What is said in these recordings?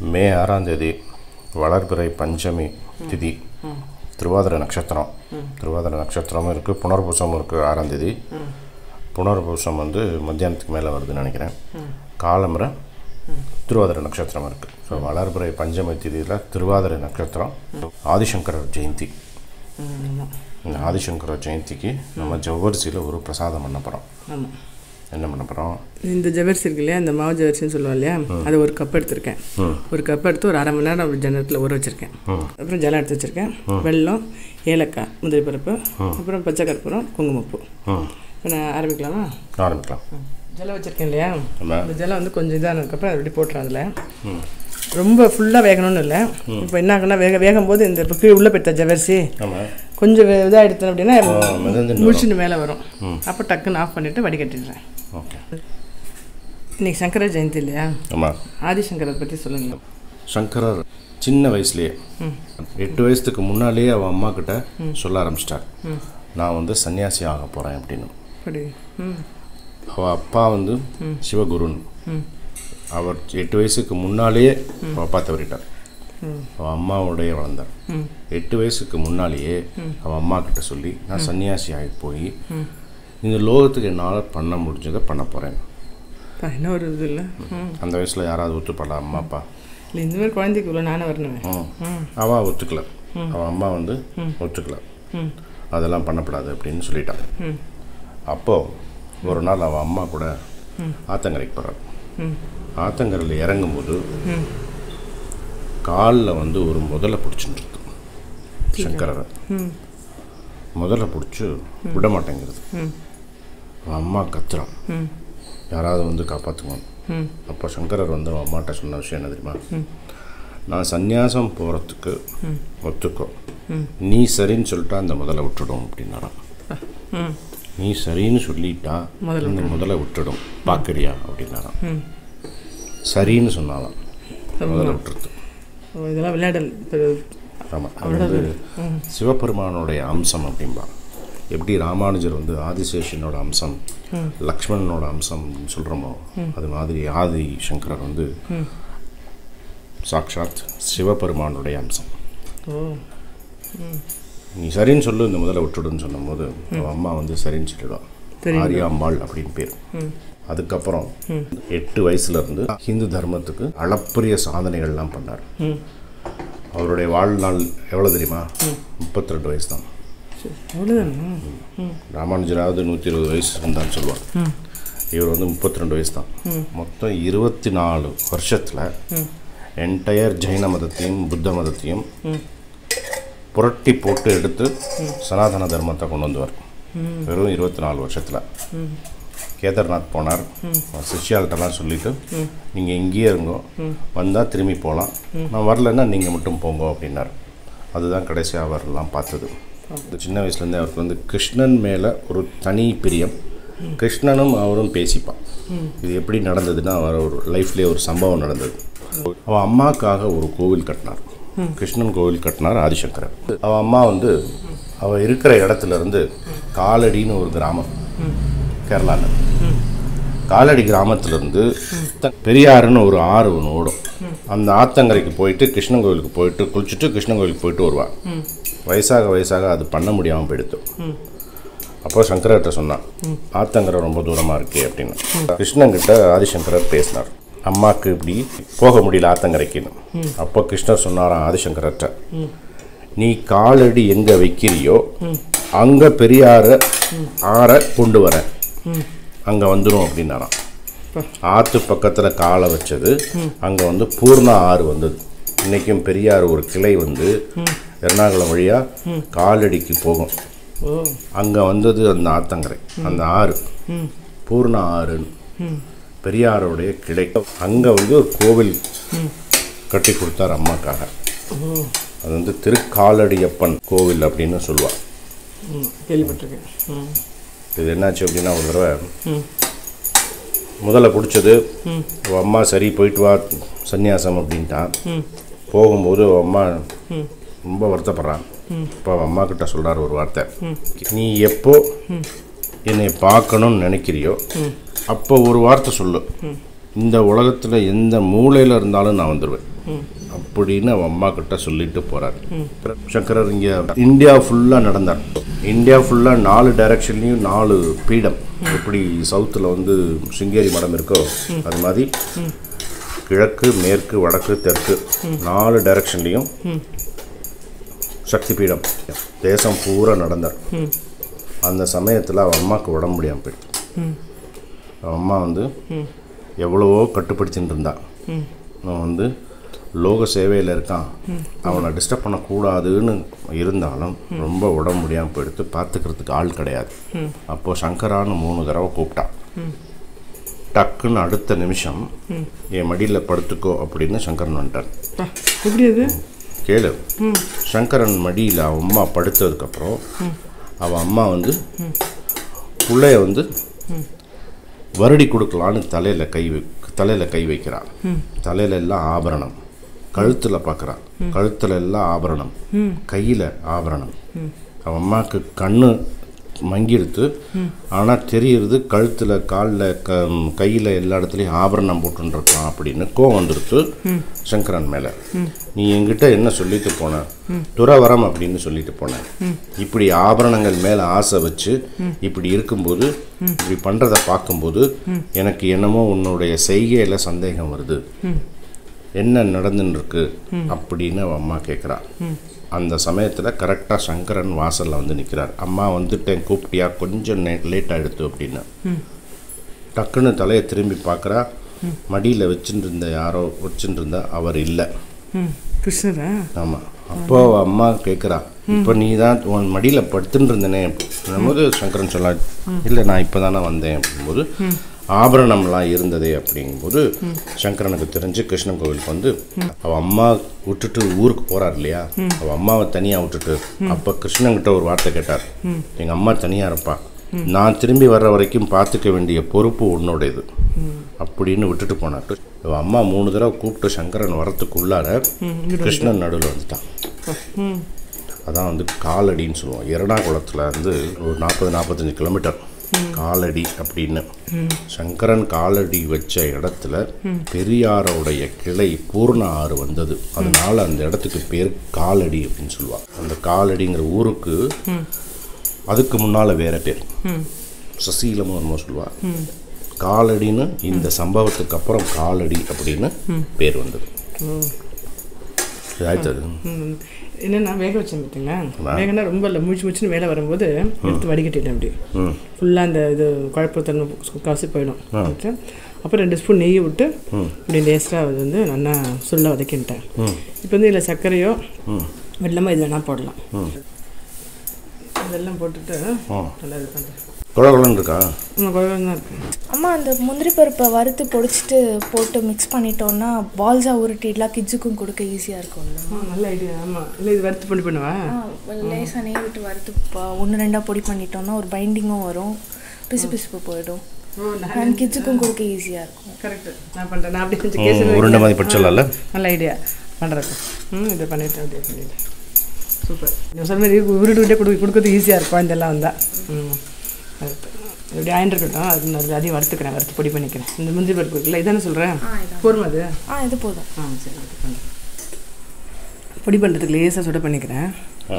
மே ஆறாம் தேதி வளர்பிறை பஞ்சமி திதி திருவாதிரை நட்சத்திரம் திருவாதிரை நட்சத்திரமும் இருக்குது புனர்பூசமும் இருக்குது ஆறாம் தேதி புனர்பூசம் வந்து மத்தியானத்துக்கு மேலே வருதுன்னு நினைக்கிறேன் காலம்பரை திருவாதிரை நட்சத்திரம் இருக்குது ஸோ வளர்பிறை பஞ்சமி திதியில் திருவாதிரை நட்சத்திரம் ஆதிசங்கரர் ஜெயந்தி இந்த ஆதிசங்கர ஜெயந்திக்கு நம்ம ஜவ்வரிசியில் ஒரு பிரசாதம் பண்ண போகிறோம் ஆமாம் என்ன பண்ண போகிறோம் இந்த ஜவர்சி இருக்கு இல்லையா இந்த மாவு ஜவர்சின்னு சொல்லுவா இல்லையா அதை ஒரு கப் எடுத்திருக்கேன் ஒரு கப் எடுத்து ஒரு அரை மணி நேரம் அப்படி ஜன்னத்தில் ஊற வச்சுருக்கேன் அப்புறம் ஜலம் எடுத்து வச்சுருக்கேன் வெல்லம் ஏலக்காய் முந்திரி பருப்பு அப்புறம் பச்சை கற்பூரம் குங்குமப்பூ ம் இப்போ நான் ஆரம்பிக்கலாமா ஆரம்பிக்கலாம் ஜலம் வச்சுருக்கேன் இல்லையா ஆமா. இந்த ஜலம் வந்து கொஞ்சம் இதானதுக்கப்புறம் அப்படி போட்டுறேன் அதில் ரொம்ப ஃபுல்லாக வேகணும்னு இல்லை இப்போ என்ன ஆகுனா வேக வேகும் போது இந்த இப்போ கீழே உள்ளே போய்த்த ஜவரிசி ஆமாம் கொஞ்சம் இதாகிடுத்தேன் அப்படின்னா மிதந்துட்டு முடிச்சுட்டு மேலே வரும் அப்போ டக்குன்னு ஆஃப் பண்ணிவிட்டு வடிகட்டிடுறேன் ஓகே இன்னைக்கு சங்கர ஜெயந்தி இல்லையா ஆமாம் ஆதிசங்கரை பற்றி சொல்லுங்க சங்கரர் சின்ன வயசுலேயே எட்டு வயசுக்கு முன்னாலேயே அவன் அம்மா கிட்ட சொல்ல ஆரம்பிச்சிட்டார் நான் வந்து சன்னியாசி ஆக போகிறேன் அப்படின்னு அப்படி ம் அவள் அப்பா வந்து சிவகுருன் அவர் எட்டு வயசுக்கு முன்னாலேயே அவள் அப்பா தவறிட்டார் அவள் அம்மாவோடைய வளர்ந்தார் எட்டு வயசுக்கு முன்னாலேயே அவள் அம்மா கிட்ட சொல்லி நான் சன்னியாசி ஆகி போய் இந்த லோகத்துக்கு என்னால் பண்ண முடிஞ்சதை பண்ண போகிறேன் அப்பா, என்ன ஒரு இது இல்லை ம் அந்த வயசில் யாராவது ஒத்துப்படலாம் அம்மா அப்பா இல்லை இந்த மாதிரி குழந்தைக்கு இவ்வளோ நானே வரணுமே ம் அவள் ஒத்துக்கல அவன் அம்மா வந்து ஒத்துக்கல ம் அதெல்லாம் பண்ணக்கூடாது அப்படின்னு சொல்லிட்டான் ம் அப்போ ஒரு நாள் அவன் அம்மா கூட ஆத்தங்கரைக்கு போகிறார் ம் ஆத்தங்கரையில் இறங்கும்போது ம் காலில் வந்து ஒரு முதலை பிடிச்சிட்டு இருக்கு சங்கரரை ம் முதல்ல பிடிச்சி விட மாட்டேங்கிறது ம் அவன் அம்மா கத்துறான் ம் யாராவது வந்து காப்பாற்றுங்க ம் அப்போ சங்கரர் வந்து அவன் அம்மாட்ட சொன்ன விஷயம் என்ன தெரியுமா நான் சந்நியாசம் போகிறதுக்கு ஒத்துக்கோ நீ சரின்னு சொல்லிட்டா அந்த முதல்ல விட்டுடும் அப்படின்னாராம் ம் நீ சரின்னு சொல்லிட்டா முதல்ல இந்த முதல்ல விட்டுடும் பார்க்கறியா அப்படின்னாராம் ம் சரின்னு சொன்னாலாம் முதல்ல விட்டுருது ஓ, இதெல்லாம் விளையாடல் இது- ஆமாம் அது வந்து சிவபெருமானுடைய அம்சம் அப்படிம்பா எப்படி ராமானுஜர் வந்து ஆதிசேஷனோட அம்சம் லக்ஷ்மணனோட அம்சம் அப்படின்னு சொல்கிறோமோ அது மாதிரி ஆதி சங்கரர் வந்து சாக்ஷாத் சிவபெருமானுடைய அம்சம் ஓ நீ சரின்னு சொல்லு இந்த முதல்ல விட்டுடுன்னு சொன்னபோது அவன் அம்மா வந்து சரின்னு சொல்லிடுவான் தெரியுது. ஆரியாம்பாள் அப்படின்னு பேர் அதுக்கப்புறம் எட்டு வயசுல இருந்து ஹிந்து தர்மத்துக்கு அளப்பரிய சாதனைகள்லாம் பண்ணார் ம் அவருடைய வாழ்நாள் எவ்வளோ தெரியுமா முப்பத்தி ரெண்டு வயசு தான் சரி அவ்வளோதானா ம் ராமானுஜராவது நூற்றி இருபது வயசு இருந்தான்னு சொல்லுவார் இவர் வந்து முப்பத்தி ரெண்டு வயசு தான் மொத்தம் இருபத்தி நாலு வருஷத்தில் என்டையர் ஜெயின மதத்தையும் புத்த மதத்தையும் புரட்டி போட்டு எடுத்து சனாதன தர்மத்தை கொண்டு வந்தவர் வெறும் இருபத்தி நாலு வருஷத்தில் கேதார்நாத் போனார் சிஷ்யால்கிட்டலாம் சொல்லிவிட்டு நீங்கள் இங்கேயே இருங்கோ வந்தால் திரும்பி போகலாம் நான் வரலன்னா நீங்கள் மட்டும் போங்க அப்படின்னார் அதுதான் கடைசியாக அவர்லாம் பார்த்தது இந்த சின்ன வயசுலேருந்தே அவருக்கு வந்து கிருஷ்ணன் மேலே ஒரு தனி பிரியம் கிருஷ்ணனும் அவரும் பேசிப்பான் இது எப்படி நடந்ததுன்னா அவர் ஒரு லைஃப்லேயே ஒரு சம்பவம் நடந்தது அவன் அம்மாக்காக ஒரு கோவில் கட்டினார் கிருஷ்ணன் கோவில் கட்டினார் ஆதிசங்கரர் அவன் அம்மா வந்து அவள் இருக்கிற இடத்துல இருந்து காலடின்னு ஒரு கிராமம் கேரளாவில் காலடி கிராமத்திலேருந்து பெரியாறுன்னு ஒரு ஆறு ஒன்று ஓடும் அந்த ஆத்தங்கரைக்கு போயிட்டு கிருஷ்ணன் கோவிலுக்கு போயிட்டு குளிச்சுட்டு கிருஷ்ணன் கோவிலுக்கு போயிட்டு வருவாள் வயசாக வயசாக அது பண்ண முடியாமல் போயிடுத்து அப்போ சங்கரர்கிட்ட சொன்னான் ஆத்தங்கரை ரொம்ப தூரமாக இருக்கே அப்படின்னு கிருஷ்ணங்கிட்ட ஆதிசங்கரர் பேசினார் அம்மாவுக்கு இப்படி போக முடியல ஆத்தங்கரைக்குன்னு அப்போ கிருஷ்ணர் சொன்னாராம் ஆதிசங்கரர்கிட்ட நீ காலடி எங்கே வைக்கிறியோ அங்கே பெரியார ஆறை கொண்டு வர அங்கே வந்துடும் அப்படின்னாராம் ஆற்று பக்கத்தில் காலை வச்சது அங்கே வந்து பூர்ணா ஆறு வந்தது இன்றைக்கும் பெரியார் ஒரு கிளை வந்து எர்ணாகுளம் வழியாக காலடிக்கு போகும் ஓ அங்கே வந்தது அந்த ஆத்தங்கரை அந்த ஆறு பூர்ண ஆறுன்னு பெரியாருடைய கிளை அங்கே வந்து ஒரு கோவில் கட்டி கொடுத்தார் அம்மாக்காக அது வந்து திருக்காலடியப்பன் கோவில் அப்படின்னு சொல்லுவாள் ம் கேள்விப்பட்டிருக்கேன் ம் இது என்னாச்சு அப்படின்னா ஒரு தடவை ம் முதல்ல பிடிச்சது உன் அம்மா சரி போயிட்டு வா சந்நியாசம் அப்படின்ட்டான் போகும்போது அவன் அம்மா ரொம்ப வருத்தப்படுறான் இப்போ அவன் அம்மா கிட்ட சொல்கிறார் ஒரு வார்த்தை நீ எப்போ என்னை பார்க்கணும்னு நினைக்கிறியோ அப்போ ஒரு வார்த்தை சொல்லு இந்த உலகத்தில் எந்த மூலையில் இருந்தாலும் நான் வந்துடுவேன் அப்படின்னு அவன் அம்மா கிட்ட சொல்லிட்டு போறார் சங்கரர் இங்க இந்தியா ஃபுல்லா நடந்தார் இந்தியா ஃபுல்லா நாலு டைரக்ஷன்லயும் நாலு பீடம் எப்படி சவுத்துல வந்து சிங்கேரி மடம் இருக்கோ அது மாதிரி கிழக்கு மேற்கு வடக்கு தெற்கு நாலு டைரக்ஷன்லையும் சக்தி பீடம் தேசம் பூரா நடந்தார் அந்த சமயத்தில் அவன் அம்மாவுக்கு உடம்பு முடியாமல் போயிடுச்சு அவன் அம்மா வந்து எவ்வளவோ கட்டுப்படுத்தின்னு இருந்தா அவன் வந்து லோக சேவையில் இருக்கான் அவனை டிஸ்டர்ப் பண்ணக்கூடாதுன்னு இருந்தாலும் ரொம்ப உடம்பு முடியாமல் போயிடுத்து பார்த்துக்கிறதுக்கு ஆள் கிடையாது அப்போது சங்கரான்னு மூணு தடவை கூப்பிட்டான் டக்குன்னு அடுத்த நிமிஷம் என் மடியில் படுத்துக்கோ அப்படின்னு சங்கரன் வந்துட்டார் அப்பா, எப்படி அது கேளு சங்கரன் மடியில் அவன் அம்மா படுத்ததுக்கப்புறம் அவன் அம்மா வந்து புள்ளைய வந்து வருடி கொடுக்கலான்னு தலையில் கை வை தலையில் கை வைக்கிறான் தலையில எல்லாம் ஆபரணம் கழுத்தில் பார்க்குறான் கழுத்தில் எல்லாம் ஆபரணம் கையில் ஆபரணம் அவன் அம்மாவுக்கு கண்ணு மங்கிடுத்து ஆனால் தெரியுறது கழுத்தில் காலில் க கையில் எல்லா இடத்துலையும் ஆபரணம் போட்டுருக்கான் அப்படின்னு கோவம் வந்துடுத்து சங்கரன் மேலே நீ என்கிட்ட என்ன சொல்லிட்டு போன துறவரம் அப்படின்னு சொல்லிட்டு போன இப்படி ஆபரணங்கள் மேலே ஆசை வச்சு இப்படி இருக்கும்போது இப்படி பண்ணுறதை பார்க்கும்போது எனக்கு என்னமோ உன்னுடைய செய்கையில் சந்தேகம் வருது என்ன நடந்துன்னு இருக்கு அப்படின்னு அவன் அம்மா கேட்குறா அந்த சமயத்தில் கரெக்டாக சங்கரன் வாசலில் வந்து நிற்கிறார் அம்மா வந்துட்டேன் கூப்பிட்டியா கொஞ்சம் லேட் ஆகிடுத்து அப்படின்னு டக்குன்னு தலையை திரும்பி பார்க்குறா மடியில் வச்சுட்டு இருந்த யாரோ வச்சுட்டு இருந்தா அவர் இல்லை ம் கிருஷ்ணரா ஆமாம் அப்போ அவ அம்மா கேட்குறா இப்போ நீ தான் உன் மடியில் படுத்துட்டு இருந்தனே போது சங்கரன் சொல்ல இல்லை நான் இப்போ தானே வந்தேன் அப்படிங்கும்போது ஆபரணம்லாம் இருந்ததே அப்படிங்கும்போது சங்கரனுக்கு தெரிஞ்சு கிருஷ்ணன் கோவிலுக்கு வந்து அவள் அம்மா விட்டுட்டு ஊருக்கு போறார் இல்லையா அவள் அம்மாவை தனியாக விட்டுட்டு அப்போ கிருஷ்ணன்கிட்ட ஒரு வார்த்தை கேட்டார் எங்கள் அம்மா தனியாக இருப்பா நான் திரும்பி வர்ற வரைக்கும் பார்த்துக்க வேண்டிய பொறுப்பு உன்னோடையது அப்படின்னு விட்டுட்டு போனாட்டு இவன் அம்மா மூணு தடவை கூப்பிட்டு சங்கரன் வரத்துக்குள்ளார கிருஷ்ணன் நடுவில் வந்துட்டான் ம் அதான் வந்து காலடின்னு சொல்லுவோம் எறணாகுளத்தில் வந்து ஒரு நாற்பது நாற்பத்தஞ்சு கிலோமீட்டர் காலடி அப்படின்னு சங்கரன் காலடி வச்ச இடத்துல பெரியாரோடைய கிளை பூர்ண ஆறு வந்தது அதனால அந்த இடத்துக்கு பேர் காலடி அப்படின்னு சொல்லுவாங்க அந்த காலடிங்கிற ஊருக்கு அதுக்கு முன்னால் வேற பேர் சசீலமும் என்னமோ சொல்லுவா காலடின்னு இந்த சம்பவத்துக்கு அப்புறம் காலடி அப்படின்னு பேர் வந்தது இது ஆயிடுச்சு அது ம். என்னன்னா வேக வச்சேன் பார்த்தீங்களா வேகனா ரொம்ப இல்லை மூச்சு மூச்சுன்னு மேலே வரும்போது எடுத்து வடிகட்டிட்டேன் அப்படி ம் ஃபுல்லாக அந்த இது குழப்பத்தன்மை காசு போயிடும் விட்டு, அப்புறம் ரெண்டு ஸ்பூன் நெய் விட்டு இப்படி லேஸ்ட்டாக அது வந்து நல்லா சுள்ள வதக்கின்ட்டேன் இப்போ வந்து இதில் சர்க்கரையோ வெள்ளமோ இது வேணால் போடலாம் இதெல்லாம் போட்டுட்டு ம் நல்லா இது பண்ணுறேன் குழகுலன்னு இருக்கா இன்னும் குழந்தை தான் இருக்கு அம்மா அந்த முந்திரி பருப்பை வறுத்து பொடிச்சிட்டு போட்டு மிக்ஸ் பண்ணிட்டோம்னா பால்ஸாக உருட்டிடலாம் கிட்ஸுக்கும் கொடுக்க ஈஸியாக இருக்கும்ல ஆ நல்ல ஐடியா ஆமாம் இல்லை இது வறுத்து பண்ணி பண்ணுவா லேசாக நெய் விட்டு வறுத்து ஒன்று ரெண்டாக பொடி பண்ணிட்டோம்னா ஒரு பைண்டிங்கும் வரும் பிசு பிசுப்பு போயிடும் ஓ அண்ட் கிட்ஸுக்கும் கொடுக்க ஈஸியாக இருக்கும் கரெக்ட் நான் பண்ணுறேன் நான் அப்படி கொஞ்சம் ம், கேஸ் உருண்டை மாதிரி படிச்சிடலாம்ல நல்ல ஐடியா பண்ணுறது ம் இதை பண்ணிவிட்டு அப்படியே பண்ணிவிட்டேன் சூப்பர் நீங்கள் சொன்ன மாதிரி உருட்டுக்கிட்டே கொடு கொடுக்கறது ஈஸியாக இருக்கும் இதெல்லாம் வந்தால் ம் அது இப்படி ஆயின்னு இருக்கட்டும் அது நான் அது அதையும் வறுத்துக்கிறேன் வறுத்து பொடி பண்ணிக்கிறேன் இந்த முந்திரி பருப்பு இருக்குல்ல இதானே சொல்கிறேன் போருமா அது ஆ இது போதும் ஆ சரி அது பண்ணுறேன் பொடி பண்ணுறதுக்கு லேசாக சுட பண்ணிக்கிறேன் ஆ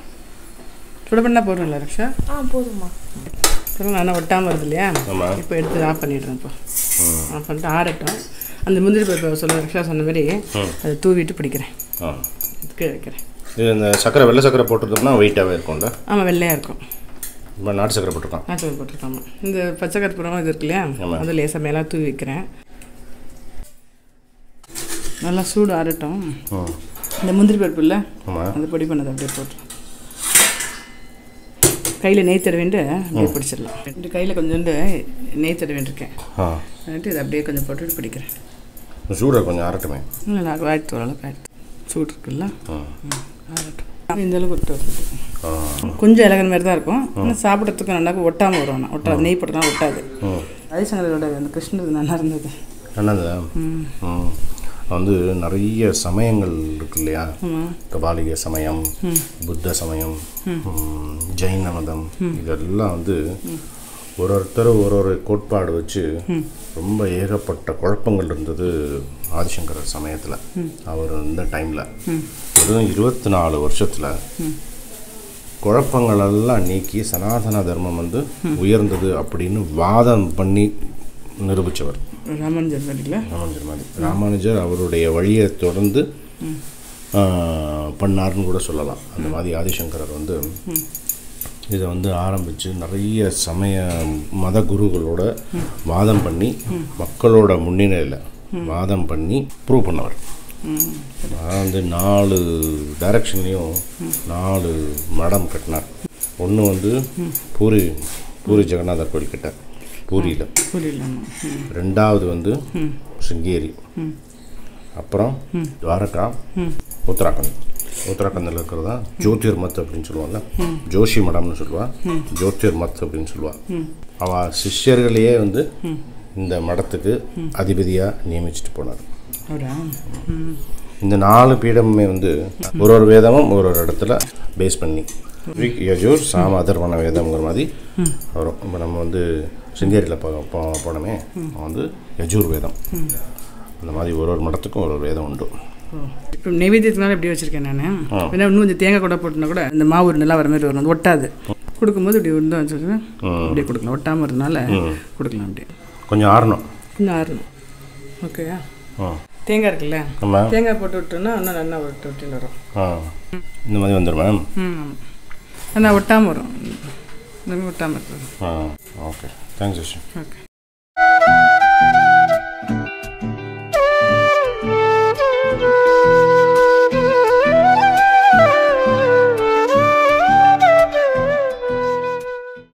சுட பண்ணால் போடுறேன்ல ரக்ஷா ஆ போதும்மா அப்புறம் நான் ஒட்டாமல் வருது இல்லையா ஆமா. இப்போ எடுத்து ஆஃப் பண்ணிடுறேன் இப்போ ஆஃப் பண்ணிட்டு ஆறட்டும் அந்த முந்திரி பருப்பு சொல்ல ரக்ஷா சொன்ன மாதிரி அதை தூவிட்டு பிடிக்கிறேன் ஆ கீழே வைக்கிறேன் இது இந்த சக்கரை வெள்ளை சக்கரை போட்டிருந்தோம்னா வெயிட்டாகவே இருக்கும்ல ஆமாம் வெள்ளையாக இருக்கும் இப்போ நாட்டு சக்கரை போட்டிருக்கான் நாட்டு போட்டிருக்காம இந்த பச்சை கற்பூரம் இது இருக்கு இல்லையா ஆமா. அது லேசாக மேலே தூவி வைக்கிறேன் நல்லா சூடு ஆறட்டும் ம் இந்த முந்திரி பருப்பு இல்லை ஆமாம் அது பொடி பண்ணதை அப்படியே போட்டு கையில் நெய் தடவிண்டு அப்படியே பிடிச்சிடலாம் இப்படி கையில் கொஞ்சோண்டு நெய் தடவின்றிருக்கேன் ஆ வந்துட்டு இதை அப்படியே கொஞ்சம் போட்டுட்டு பிடிக்கிறேன் சூடாக கொஞ்சம் ஆறட்டுமே இல்லை நான் ஆயிரத்து ஓரளவுக்கு ஆயிடுத்து சூடு இருக்குல்ல ஆ ஆகட்டும் இந்த அளவுக்கு விட்டு வருது. ஆ கொஞ்சம் இலகன மாதிரி தான் இருக்கும் ஆனால் சாப்பிட்றதுக்கு நல்லா ஒட்டாமல் வரும் ஆனால் ஒட்டாது நெய் போட்டா ஒட்டாது ம் ரவிசங்கரோட அந்த கிருஷ்ணது நல்லா இருந்தது என்னது ம் வந்து நிறைய சமயங்கள் இருக்கு இல்லையா ஆமாம் கபாலிக சமயம் புத்த சமயம் ம், ஜைன மதம் இதெல்லாம் வந்து ஒரு ஒருத்தர் ஒரு ஒரு கோட்பாடு வச்சு ரொம்ப ஏகப்பட்ட குழப்பங்கள் இருந்தது ஆதிசங்கரர் சமயத்தில் அவர் இந்த டைமில் வெறும் இருபத்தி நாலு வருஷத்தில் குழப்பங்களெல்லாம் நீக்கி சனாதன தர்மம் வந்து உயர்ந்தது அப்படின்னு வாதம் பண்ணி நிரூபித்தவர் ராமானுஜர் வழியில் ராமானுஜர் மாதிரி ராமானுஜர் அவருடைய வழியை தொடர்ந்து ஆ, பண்ணார்னு கூட சொல்லலாம் அந்த மாதிரி ஆதிசங்கரர் வந்து இதை வந்து ஆரம்பித்து நிறைய சமய மத குருகளோட வாதம் பண்ணி மக்களோட முன்னிலையில் வாதம் பண்ணி ப்ரூவ் பண்ணவர் நான் வந்து நாலு டைரக்ஷன்லேயும் நாலு மடம் கட்டினார் ஒன்று வந்து பூரி பூரி ஜெகநாதர் கோயில் கிட்ட பூரியில் புரியல ரெண்டாவது வந்து சிங்கேரி அப்புறம் துவாரகா உத்தராகண்ட் உத்தராகண்டில் இருக்கிறதா ஜோதிர் மத் அப்படின்னு சொல்லுவாங்க ஜோஷி மடம்னு சொல்லுவா ஜோதிர் மத் அப்படின்னு சொல்லுவா அவ சிஷ்யர்களையே வந்து இந்த மடத்துக்கு அதிபதியாக நியமிச்சுட்டு போனார் அவரா ம் இந்த நாலு பீடமுமே வந்து ஒரு ஒரு வேதமும் ஒரு ஒரு இடத்துல பேஸ் பண்ணி ரிக் யஜூர் சாம அதர்வண வேதம்ங்கிற மாதிரி வரும் இப்போ நம்ம வந்து சிங்கேரியில் போ போ- போனோமே வந்து யஜூர் வேதம் அந்த மாதிரி ஒரு ஒரு மடத்துக்கும் ஒரு ஒரு வேதம் உண்டு இப்போ நெய்வேத்தியத்தினால எப்படி வச்சுருக்கேன் நான் ஏன்னா இன்னும் கொஞ்சம் தேங்காய் கூட போட்டுனா கூட இந்த மாவு நல்லா வர மாதிரி வரும் அது ஒட்டாது கொடுக்கும்போது இப்படி இருந்தால் வச்சுருக்கேன் அப்படியே கொடுக்கலாம் ஒட்டாமல் இருந்தனால கொடுக்கலாம் அப்படியே கொஞ்சம் ஆறணும் இன்னும் ஆறணும் ஓகேயா ம் தேங்காய் இருக்குல்ல ஆமா தேங்காய் போட்டு விட்டோன்னா இன்னும் நல்லா விட்டு விட்டுன்னு வரும் ஆ இந்த மாதிரி வந்துடும் மேம் ம் ஆமாம் ஆனால் ஒட்டாமல் வரும் இந்த மாதிரி ஒட்டாமல் இருக்கும் ஆ ஓகே தேங்க்ஸ் அஸ்வின் ஓகே